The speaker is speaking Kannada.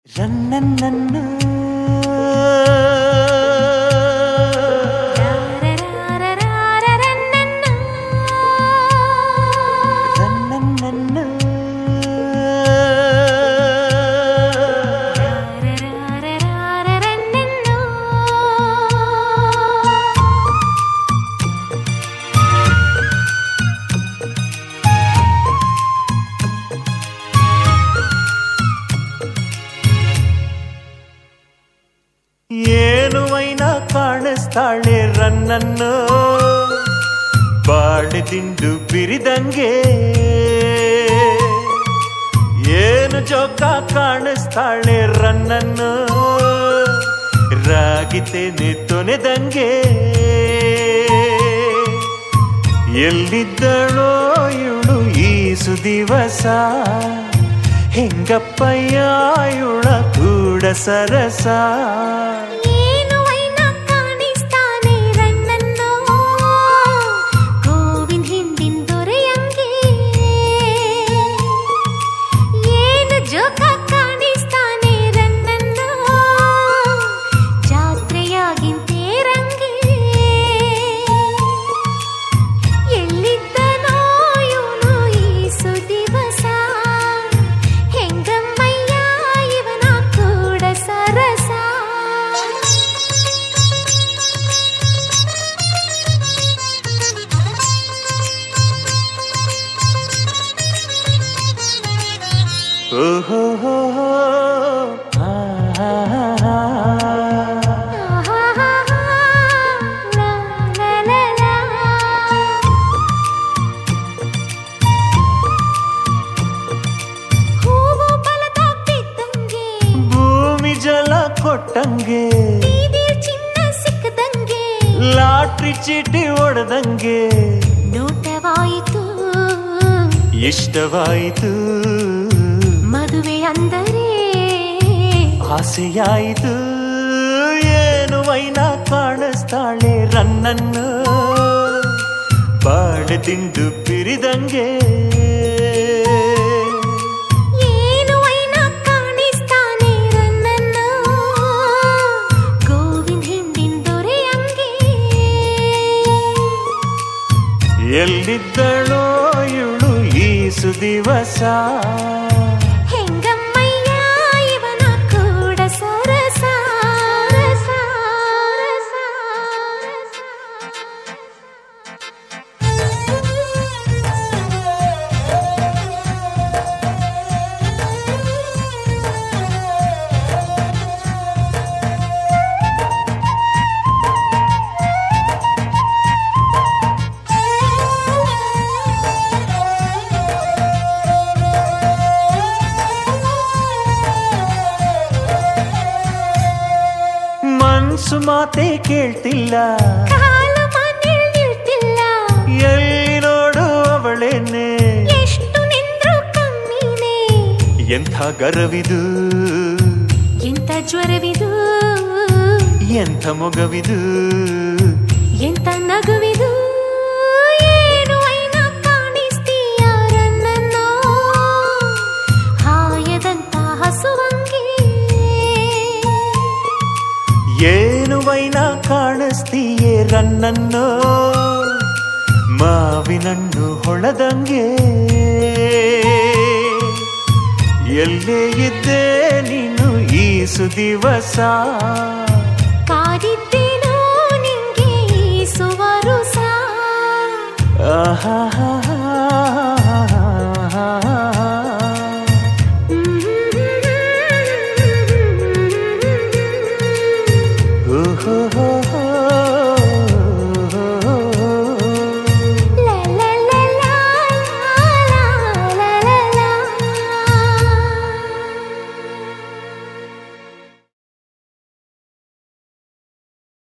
ರನ್ನನ್ನನ್ನ ರನ್ನನ್ನನ್ನ ಏನು ವೈನ ಕಾಣಿಸ್ತಾಳೆ ರನ್ನನ್ನು ಬಾಳೆದಿಂಡು ಬಿರಿದಂಗೆ ಏನು ಜೋಕ ಕಾಣಿಸ್ತಾಳೆ ರನ್ನನ್ನು ರಾಗಿತೇನೆ ತೊನೆದಂಗೆ ಎಲ್ಲಿದ್ದಳೋ ಇವಳು ಈ ಸುದಿವಸ ಹೆಂಗಪ್ಪಯ್ಯ ಇವಳ ಕೂಡ ಸರಸ ಜೋಕ ಕಾಣಿಸ್ತಾನೆ ರನ್ನನ್ನ ಜಾತ್ರೆಯಾಗಿಂತೆ ರಂಗೆ ಎಲ್ಲಿದ್ದನೋ ಇವನು ಈ ಸುದಿವಸ ಹೆಂಗಮ್ಮಯ್ಯ ಇವನ ಕೂಡ ಸರಸ ಓಹೋ ಹೋ ಹೋ. ಆ, ಆ, ಆ, ಆ. ಲಾ, ಲಾ, ಲಾ, ಲಾ. ಹೂವು ಬಲದಾಗ ಬಿದ್ದಂಗೆ ಭೂಮಿ ಜಲ ಕೊಟ್ಟಂಗೆ ಬೀದಿ ಚಿನ್ನ ಸಿಕ್ಕದಂಗೆ ಲಾಟ್ರಿ ಚೀಟಿ ಹೊಡೆದಂಗೆ ನೋಟವಾಯಿತು ಇಷ್ಟವಾಯಿತು ಮದುವೆ ಅಂದರೆ ಆಸೆಯಾಯಿತು ಏನು ವೈನ ಕಾಣಿಸ್ತಾಳೆ ರನ್ನನ್ನು ಬಾಳೆದಿಂಡು ಪಿರಿದಂಗೆ ಏನು ವೈನ ಕಾಣಿಸ್ತಾನೆ ರನ್ನನ್ನ ಗೋವಿಂದ ಹಿಂದಿನ ದೊರೆಯಂಗೆ ಎಲ್ಲಿದ್ದಳೋ ಇವಳು ಈ ಸುದಿವಸ ಹೆಂಗಮ್ಮಯ್ಯ ಇವನ ಕೂಡ ಸರಸ ರಸ, ರಸ, ಮನ್ಸು ಮಾತೆ ಕೇಳ್ತಿಲ್ಲ ಕಾಲ ಮನೇಲ್ ನಿಲ್ತಿಲ್ಲ ಎಲ್ಲಿ ನೋಡು ಅವಳೇನೆ ಎಷ್ಟು ನಿಂದ್ರು ಕಮ್ಮಿನೇ ಎಂಥ ಗರವಿದು ಎಂತ ಜ್ವರವಿದು ಎಂಥ ಮೊಗವಿದು ಎಂತ ನಗುವಿದು ಏನು ಐನ ಕಾಣಿಸ್ತೀಯ ರನ್ನನ್ನ ಹಾಯದಂತ ಹಸುವಂಗೆ ಏನು ವೈನ ಕಾಣಿಸ್ತೀಯೇ ರನ್ನನ್ನು ಮಾವಿನಣ್ಣು ಹೊಳದಂಗೆ ಎಲ್ಲೇ ಇದ್ದೆ ನೀನು ಈ ಸುದಿವಸ ಕಾದಿದ್ದೇನೋ ನಿಂಗೆ ಸುವರುಸ ಆಹಾ